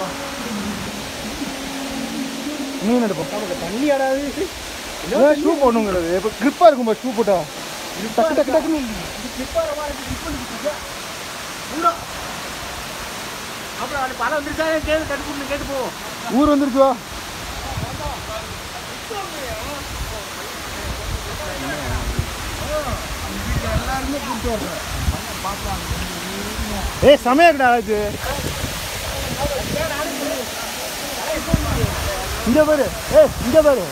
மீன் எடுப்போம் நமக்கு தண்ணி ஆடாது ஷூ போடணுங்கிறது இப்போ கிரிப்பாக இருக்கும்பா ஷூ போட்டா டக்கு டக்கு டக்குன்னு அப்புறம் அது பழம் வந்துருச்சா கேட்டு கட்டு கேட்டு போவோம் ஊர் வந்துருச்சுவா ஏய் செமையா இருக்குடா அது இங்க பாரு ஏய் இங்க பாரு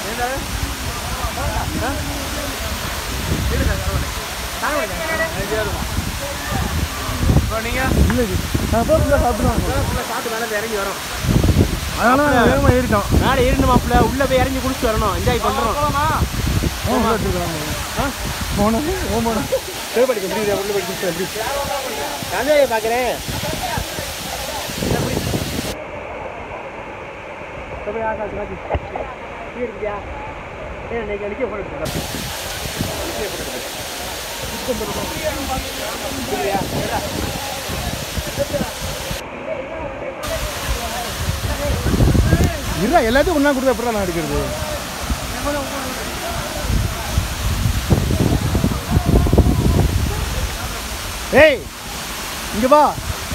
இப்போ நீங்க இல்ல இது நான் போய் ஃபுல்லாக சாப்பிடுவாங்க சாப்பிட்டு மேலே இறங்கி வரோம் அதனால வேகமாக ஏறிட்டான் மேலே ஏறின மாப்பிள்ள உள்ள போய் இறங்கி குளிச்சு வரணும் என்ஜாய் பண்றோம் அவன் உள்ள எடுத்துக்கிறாங்க போன ஓ போன போய் படிக்க முடியுது உள்ள படிக்க எப்படி என்ஜாய் பார்க்குறேன் போய் ஆகாது மாத்தி இருக்கியா ஏன் இன்னைக்கு அடிக்க போட்டு இல்லை எல்லாத்தையும் ஒன்றா கொடுத்தா எப்படி நான் எடுக்கிறது ஏய் இங்க வா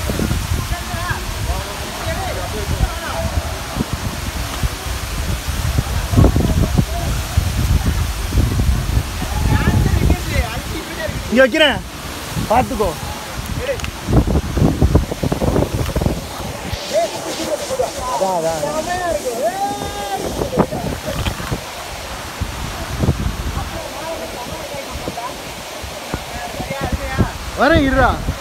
இங்க வைக்கிறேன் பார்த்துக்கோ அதான், அதான், அதான். வரேன் இருடா